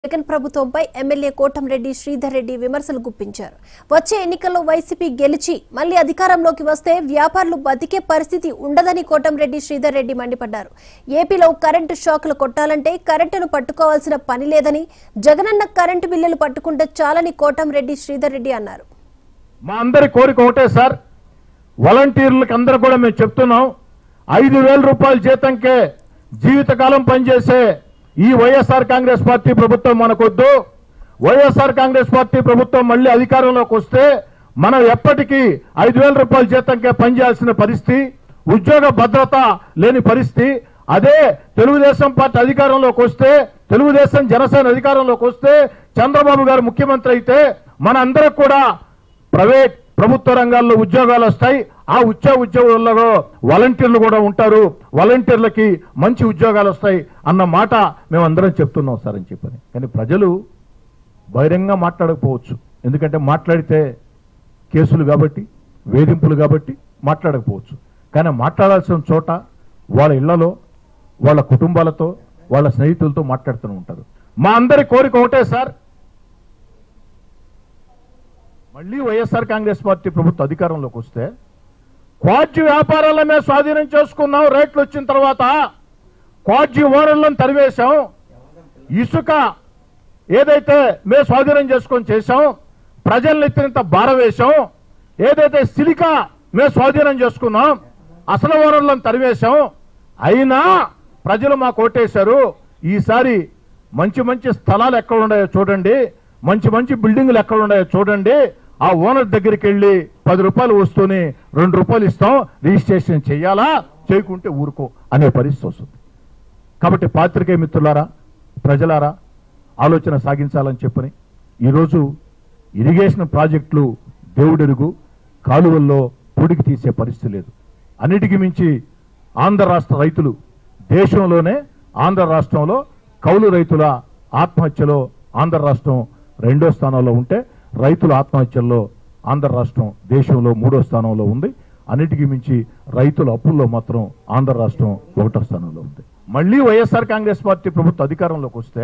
జగన్ ప్రభుత్వంపై ఎమ్మెల్యే కోటంరెడ్డి శ్రీధర్ రెడ్డి విమర్శలు గుప్పించారు వచ్చే ఎన్నికల్లో వైసీపీ గెలిచి మళ్లీ అధికారంలోకి వస్తే వ్యాపారులు బతికే పరిస్థితి ఉండదని కోటంరెడ్డి శ్రీధర్ రెడ్డి మండిపడ్డారు ఏపీలో కరెంటు షాకులు కొట్టాలంటే కరెంటును పట్టుకోవాల్సిన పని లేదని జగనన్న కరెంటు బిల్లులు పట్టుకుంటే చాలని కోటంరెడ్డి శ్రీధర్ రెడ్డి అన్నారు మా అందరి కోరిక ఒకటే సార్ వాలంటీర్లకు అందరూ కూడా మేము చెప్తున్నాం ఐదు వేల రూపాయల జీతంకే జీవితకాలం పనిచేసే ఈ వైఎస్ఆర్ కాంగ్రెస్ పార్టీ ప్రభుత్వం మనకొద్దు వైఎస్ఆర్ కాంగ్రెస్ పార్టీ ప్రభుత్వం మళ్ళీ అధికారంలోకి వస్తే మనం ఎప్పటికీ ఐదు వేల రూపాయల జీతంకే పనిచేయాల్సిన పరిస్థితి ఉద్యోగ భద్రత లేని పరిస్థితి అదే తెలుగుదేశం పార్టీ అధికారంలోకి వస్తే తెలుగుదేశం జనసేన అధికారంలోకి వస్తే చంద్రబాబు గారు ముఖ్యమంత్రి అయితే మన అందరికి కూడా ప్రైవేట్ ప్రభుత్వ రంగాల్లో ఉద్యోగాలు వస్తాయి ఆ ఉద్యోగ ఉద్యోగులలో వాలంటీర్లు కూడా ఉంటారు వాలంటీర్లకి మంచి ఉద్యోగాలు వస్తాయి అన్న మాట మేము అందరం చెప్తున్నాం సార్ అని చెప్పని కానీ ప్రజలు బహిరంగంగా మాట్లాడకపోవచ్చు ఎందుకంటే మాట్లాడితే కేసులు కాబట్టి వేధింపులు కాబట్టి మాట్లాడకపోవచ్చు కానీ మాట్లాడాల్సిన చోట వాళ్ళ ఇళ్లలో వాళ్ళ కుటుంబాలతో వాళ్ళ స్నేహితులతో మాట్లాడుతూ ఉంటారు మా అందరి కోరిక ఒకటే సార్ మళ్ళీ వైఎస్ఆర్ కాంగ్రెస్ పార్టీ ప్రభుత్వ అధికారంలోకి వస్తే క్వాడ్జీ వ్యాపారాల మీద స్వాధీనం చేసుకున్నాం రేట్లు వచ్చిన తర్వాత క్వాడ్జీ ఓనర్లను తరివేశాం ఇసుక ఏదైతే మేము స్వాధీనం చేసుకొని చేశాం ప్రజల్ని ఎత్తినంత భారం వేశాం ఏదైతే సిలికా మేము స్వాధీనం చేసుకున్నాం అసలు ఓనర్లను తరివేశాం అయినా ప్రజలు మాకు ఓటేశారు ఈసారి మంచి మంచి స్థలాలు ఎక్కడ ఉన్నాయో చూడండి మంచి మంచి బిల్డింగులు ఎక్కడ ఉన్నాయో చూడండి ఆ ఓనర్ దగ్గరికి వెళ్ళి పది రూపాయలు వస్తూనే రెండు రూపాయలు ఇస్తాం రిజిస్ట్రేషన్ చేయాలా చేయకుంటే ఊరుకో అనే పరిస్థితి వస్తుంది కాబట్టి పాత్రికేయ మిత్రులారా ప్రజలారా ఆలోచన సాగించాలని చెప్పని ఈరోజు ఇరిగేషన్ ప్రాజెక్టులు దేవుడెరుగు కాలువల్లో పూడికి తీసే పరిస్థితి లేదు అన్నిటికీ మించి ఆంధ్ర రాష్ట్ర రైతులు దేశంలోనే ఆంధ్ర రాష్ట్రంలో కౌలు రైతుల ఆత్మహత్యలో ఆంధ్ర రాష్ట్రం రెండో స్థానంలో ఉంటే రైతుల ఆత్మహత్యల్లో ఆంధ్ర రాష్ట్రం దేశంలో మూడో స్థానంలో ఉంది అన్నిటికీ మించి రైతుల అప్పుల్లో మాత్రం ఆంధ్ర రాష్ట్రం ఒకటో స్థానంలో ఉంది మళ్ళీ వైఎస్ఆర్ కాంగ్రెస్ పార్టీ ప్రభుత్వ అధికారంలోకి వస్తే